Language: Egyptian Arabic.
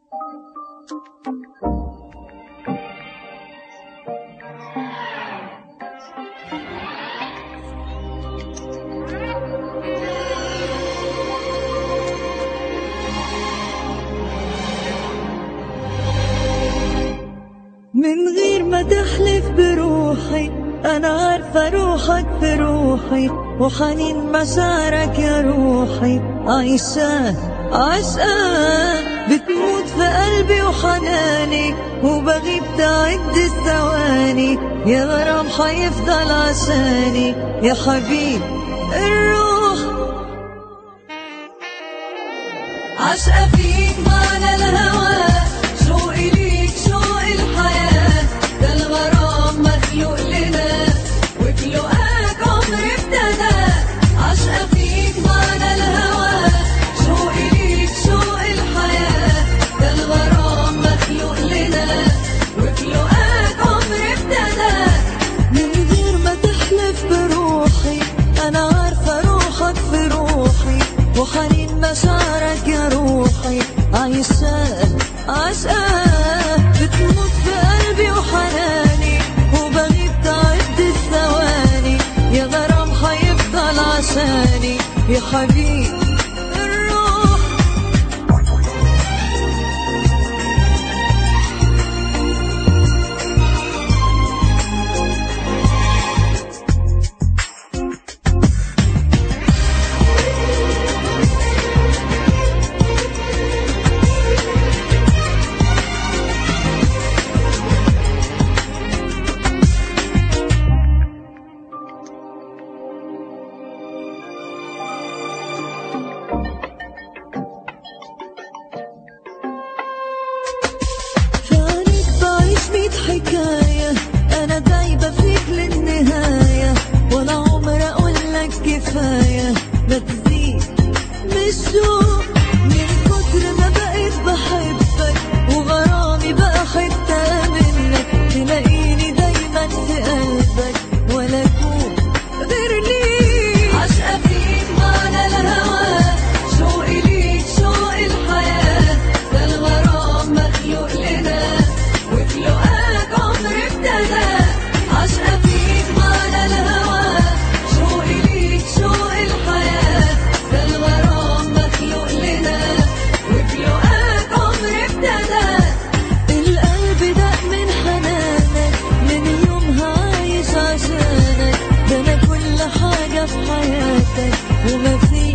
من غير ما تحلف بروحي أنا عارفة روحك في روحي وحنين مشاعرك يا روحي عايشة عشقة بتموت في قلبي وحناني وبغيب تعد الثواني يا غرام حيفضل عشاني يا حبيب الروح عشقة فيك معنى الهوى شوقي ليك شوق الحياة ده الغرام مخلوق لنا وفي لقاك عمري ابتدى عشقة فيك معنى الهوى شوقي ليك شوق الحياة ده الغرام مخلوق لنا وفي لقاك عمري ابتدى من غير ما تحلف بروحي أنا عارفة روحك في روحي وحنين مشاعرك يا روحي عايشة عشقة بتموت في قلبي وحناني وبغيب تعد الثواني يا غرام حيفضل عشاني يا حبيب الروح كانت بعيش ميت حكاية أنا دايبة فيك للنهاية ولا عمر أقولك كفاية ما تزيد بالشوق من كتر ما بقيت بحبك وغرامي بقى حتة منك تلاقيني دايما في قلبك ولا أكون غير ليك عشقة فيك معنى الهوى شوقي ليك شوق الحياة ده الغرام مخلوق لنا وفي لقاك عمري ابتدى عشقة فيك معنى الهوى شوقي ليك شوق الحياة ده الغرام مخلوق لنا وفي لقاك عمري ابتدى القلب دق من حنانك من يومها عايش عشانك ده انا كل حاجة في حياتك وما في